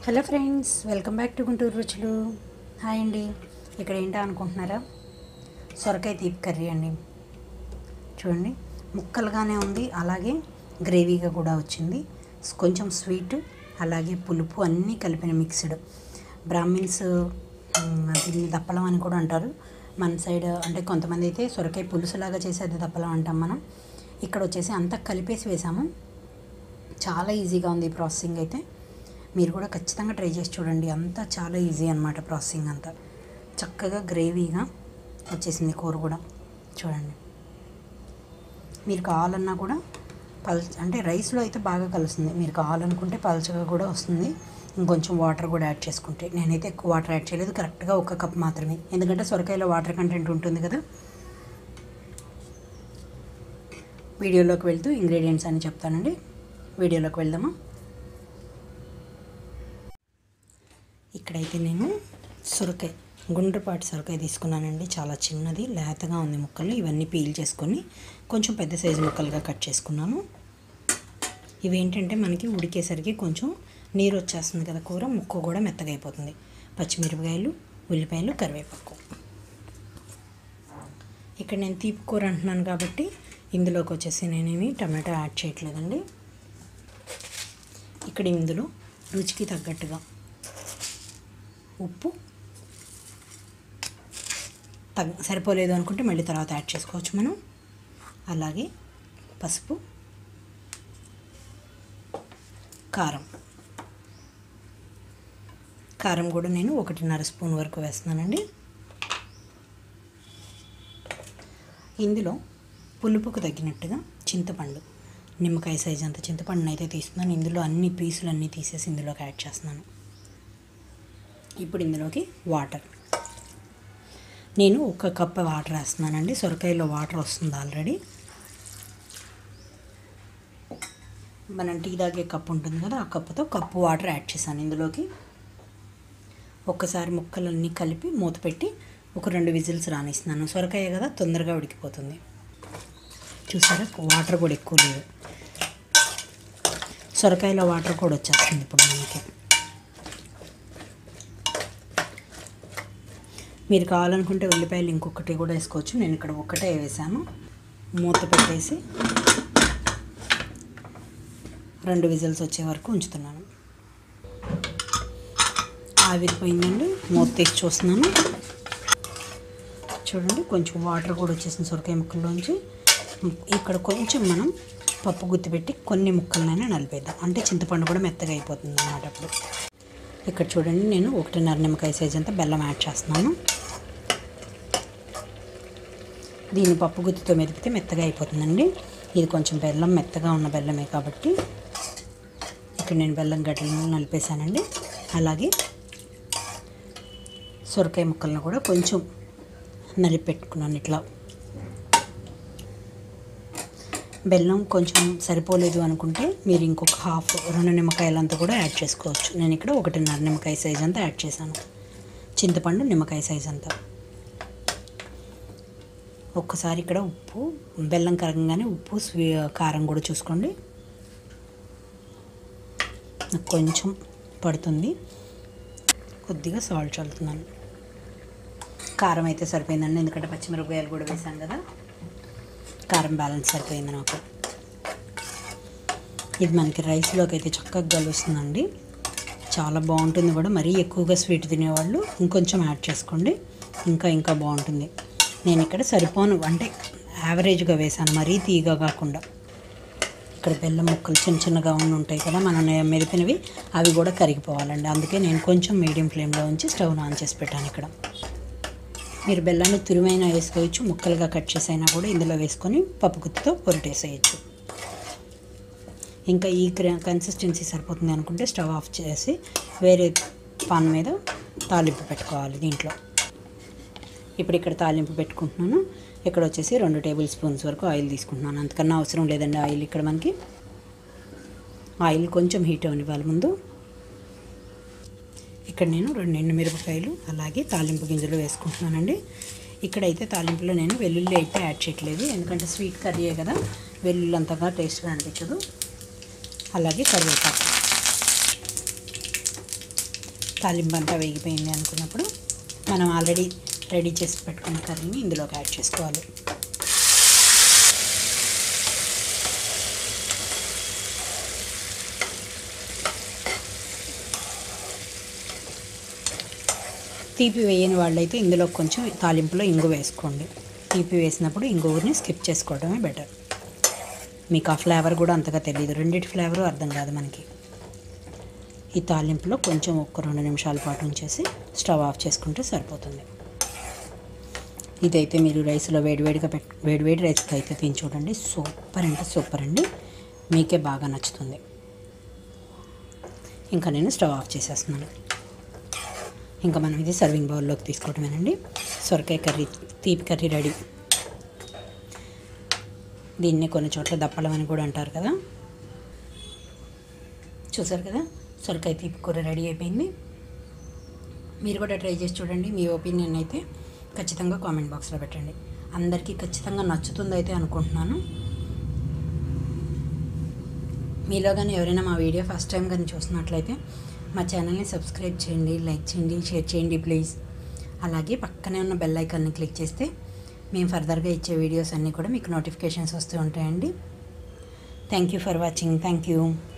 hello friends welcome back to Guntur రుచులు hi అండి ఇక్కడ ఏంటో అనుకుంటున్నారా సొరకాయ తీపి కర్రీ అండి చూడండి ముక్కలుగానే ఉంది అలాగే గ్రేవీగా కూడా వచ్చింది కొంచెం స్వీట్ అలాగే పులుపు అన్నీ కలిపిన మిక్స్డ్ బ్రాహ్మిన్స్ మ్, దీన్ని దప్పలం అని కూడా అంటారు మన సైడ్ అంటే కొంతమంది అయితే సొరకాయ పులుసులాగా చేసి అది దప్పలం అంటాం మనం ఇక్కడ వచ్చేసి అంతా కలిపేసి వేసాము చాలా ఈజీగా ఉంది ఈ ప్రాసెసింగ్ అయితే మీరు కూడా ఖచ్చితంగా ట్రై చేసి చూడండి అంతా చాలా ఈజీ అనమాట ప్రాసెసింగ్ అంతా చక్కగా గ్రేవీగా వచ్చేసింది కూర కూడా చూడండి మీరు కావాలన్నా కూడా పల్ అంటే రైస్లో అయితే బాగా కలుస్తుంది మీరు కావాలనుకుంటే పల్చగా కూడా వస్తుంది ఇంకొంచెం వాటర్ కూడా యాడ్ చేసుకుంటే నేనైతే ఎక్కువ వాటర్ యాడ్ చేయలేదు కరెక్ట్గా ఒక కప్ మాత్రమే ఎందుకంటే సొరకాయలో వాటర్ కంటెంట్ ఉంటుంది కదా వీడియోలోకి వెళ్తూ ఇంగ్రీడియంట్స్ అని చెప్తానండి వీడియోలోకి వెళ్దామా ఇక్కడైతే నేను సొరకాయ గుండ్రపాటి సొరకాయ తీసుకున్నానండి చాలా చిన్నది లేతగా ఉంది ముక్కలు ఇవన్నీ పీల్ చేసుకొని కొంచెం పెద్ద సైజు ముక్కలుగా కట్ చేసుకున్నాను ఇవేంటంటే మనకి ఉడికేసరికి కొంచెం నీరు వచ్చేస్తుంది కదా కూర ముక్క కూడా మెత్తగా అయిపోతుంది పచ్చిమిరపకాయలు ఉల్లిపాయలు కరివేపాకు ఇక్కడ నేను తీపి కూర అంటున్నాను కాబట్టి ఇందులోకి వచ్చేసి నేనేమి టమాటో యాడ్ చేయట్లేదండి ఇక్కడ ఇందులో రుచికి తగ్గట్టుగా ఉప్పు తగ్గ సరిపోలేదు అనుకుంటే మళ్ళీ తర్వాత యాడ్ చేసుకోవచ్చు మనం అలాగే పసుపు కారం కారం కూడా నేను ఒకటిన్నర స్పూన్ వరకు వేస్తున్నానండి ఇందులో పులుపుకు తగ్గినట్టుగా చింతపండు నిమ్మకాయ సైజ్ అంత చింతపండుని అయితే తీస్తున్నాను ఇందులో అన్ని పీసులు అన్నీ తీసేసి ఇందులోకి యాడ్ చేస్తున్నాను ఇప్పుడు ఇందులోకి వాటర్ నేను ఒక కప్ వాటర్ వేస్తున్నానండి సొరకాయలో వాటర్ వస్తుంది ఆల్రెడీ మనం టీ తాగే కప్పు ఉంటుంది కదా ఆ కప్పుతో కప్పు వాటర్ యాడ్ చేశాను ఇందులోకి ఒక్కసారి ముక్కలన్నీ కలిపి మూత పెట్టి ఒక రెండు విజిల్స్ రానిస్తున్నాను సొరకాయ కదా తొందరగా ఉడికిపోతుంది చూసారా వాటర్ కూడా ఎక్కువ లేదు సొరకాయలో వాటర్ కూడా వచ్చేస్తుంది ఇప్పుడు మనకి మీరు కావాలనుకుంటే ఉల్లిపాయలు ఇంకొకటి కూడా వేసుకోవచ్చు నేను ఇక్కడ ఒక్కటే వేసాను మూత పెట్టేసి రెండు విజిల్స్ వచ్చే వరకు ఉంచుతున్నాను ఆవిరిపోయిందండి మూత తీసి చూస్తున్నాను చూడండి కొంచెం వాటర్ కూడా వచ్చేసింది సొరకాయ ముక్కల్లోంచి ఇక్కడ కొంచెం మనం పప్పు గుత్తి పెట్టి కొన్ని ముక్కలనైనా నలిపేద్దాం అంటే చింతపండు కూడా మెత్తగా అయిపోతుంది అన్నమాట అప్పుడు ఇక్కడ చూడండి నేను ఒకటిన్నర నిమ్మకాయ సైజ్ అంతా బెల్లం యాడ్ చేస్తున్నాను దీన్ని పప్పు గుత్తితో మెదిపితే మెత్తగా అయిపోతుందండి ఇది కొంచెం బెల్లం మెత్తగా ఉన్న బెల్లమే కాబట్టి ఇక్కడ నేను బెల్లం గడ్డలను నలిపేశానండి అలాగే సొరకాయ ముక్కలను కూడా కొంచెం నలిపి పెట్టుకున్నాను ఇట్లా బెల్లం కొంచెం సరిపోలేదు అనుకుంటే మీరు ఇంకొక హాఫ్ రెండు నిమ్మకాయలంతా కూడా యాడ్ చేసుకోవచ్చు నేను ఇక్కడ ఒకటిన్నర నిమ్మకాయ సైజ్ అంతా యాడ్ చేశాను చింతపండు నిమ్మకాయ సైజ్ అంతా ఒక్కసారి ఇక్కడ ఉప్పు బెల్లం కరగంగానే ఉప్పు స్వీ కారం కూడా చూసుకోండి నాకు కొంచెం పడుతుంది కొద్దిగా సాల్ట్ చల్లుతున్నాను కారం అయితే సరిపోయిందండి ఎందుకంటే పచ్చిమిరపకాయలు కూడా వేసాం కదా కారం బ్యాలెన్స్ సరిపోయింది నాకు ఇది మనకి రైస్లోకి అయితే చక్కగా కలుస్తుందండి చాలా బాగుంటుంది కూడా మరీ ఎక్కువగా స్వీట్ తినేవాళ్ళు ఇంకొంచెం యాడ్ చేసుకోండి ఇంకా ఇంకా బాగుంటుంది నేను ఇక్కడ సరిపోను అంటే యావరేజ్గా వేసాను మరీ తీగ కాకుండా ఇక్కడ బెల్లం ముక్కలు చిన్న చిన్నగా ఉండి ఉంటాయి కదా మనం నే- మెదిపినవి అవి కూడా కరిగిపోవాలండి అందుకే నేను కొంచెం మీడియం ఫ్లేమ్లో ఉంచి స్టవ్ ఆన్ చేసి పెట్టాను ఇక్కడ మీరు బెల్లాన్ని తురిమైనా వేసుకోవచ్చు ముక్కలుగా కట్ చేసైనా కూడా ఇందులో వేసుకొని పప్పు గుత్తితో పొరిటేసేయచ్చు ఇంకా ఈ క్ర- కన్సిస్టెన్సీ సరిపోతుంది అనుకుంటే స్టవ్ ఆఫ్ చేసి వేరే పాన్ మీద తాలింపు పెట్టుకోవాలి దీంట్లో ఇప్పుడు ఇక్కడ తాలింపు పెట్టుకుంటున్నాను ఇక్కడ వచ్చేసి రెండు టేబుల్ స్పూన్స్ వరకు ఆయిల్ తీసుకుంటున్నాను అంతకన్నా అవసరం లేదండి ఆయిల్ ఇక్కడ మనకి ఆయిల్ కొంచెం హీట్ అవ్వనివ్వాలి ముందు ఇక్కడ నేను రెండు ఎండుమిరపకాయలు అలాగే తాలింపు గింజలు వేసుకుంటున్నానండి ఇక్కడైతే తాలింపులో నేను వెల్లుల్లి అయితే యాడ్ చేయట్లేదు ఎందుకంటే స్వీట్ కర్రీయే కదా వెల్లుల్లి అంతగా టేస్ట్గా అనిపించదు అలాగే కరివేపాకు తాలింపు అంతా వేగిపోయింది అనుకున్నప్పుడు మనం ఆల్రెడీ రెడీ చేసి పెట్టుకున్న కర్రీని ఇందులోకి యాడ్ చేసుకోవాలి తీపి వేయని వాళ్ళైతే ఇందులో కొంచెం తాలింపులో ఇంగు వేసుకోండి తీపి వేసినప్పుడు ఇంగువని స్కిప్ చేసుకోవడమే బెటర్ మీకు ఆ ఫ్లేవర్ కూడా అంతగా తెలియదు రెండింటి ఫ్లేవరు అర్థం కాదు మనకి ఈ తాలింపులో కొంచెం ఒక్క రెండు నిమిషాల పాటు ఉంచేసి స్టవ్ ఆఫ్ చేసుకుంటే సరిపోతుంది ఇదైతే మీరు రైస్లో వేడివేడిగా పెట్ వేడివేడి రైస్కి అయితే తిని చూడండి సూపర్ అంటే సూపర్ అండి మీకే బాగా నచ్చుతుంది ఇంకా నేను స్టవ్ ఆఫ్ చేసేస్తున్నాను ఇంకా మనం ఇది సర్వింగ్ బౌల్లోకి తీసుకోవడమేనండి సొరకాయ కర్రీ తీపి కర్రీ రెడీ దీన్ని కొన్ని చోట్ల దప్పలం అని కూడా అంటారు కదా చూసారు కదా సొరకాయ తీపి కూర రెడీ అయిపోయింది మీరు కూడా ట్రై చేసి చూడండి మీ ఒపీనియన్ అయితే ఖచ్చితంగా కామెంట్ బాక్స్లో పెట్టండి అందరికీ ఖచ్చితంగా నచ్చుతుంది అయితే అనుకుంటున్నాను మీలో కానీ ఎవరైనా మా వీడియో ఫస్ట్ టైం కానీ చూసినట్లయితే మా ఛానల్ని సబ్స్క్రైబ్ చేయండి లైక్ చేయండి షేర్ చేయండి ప్లీజ్ అలాగే పక్కనే ఉన్న బెల్ ఐకాన్ని క్లిక్ చేస్తే మేము ఫర్దర్గా ఇచ్చే వీడియోస్ అన్నీ కూడా మీకు నోటిఫికేషన్స్ వస్తూ ఉంటాయండి thank you for watching thank you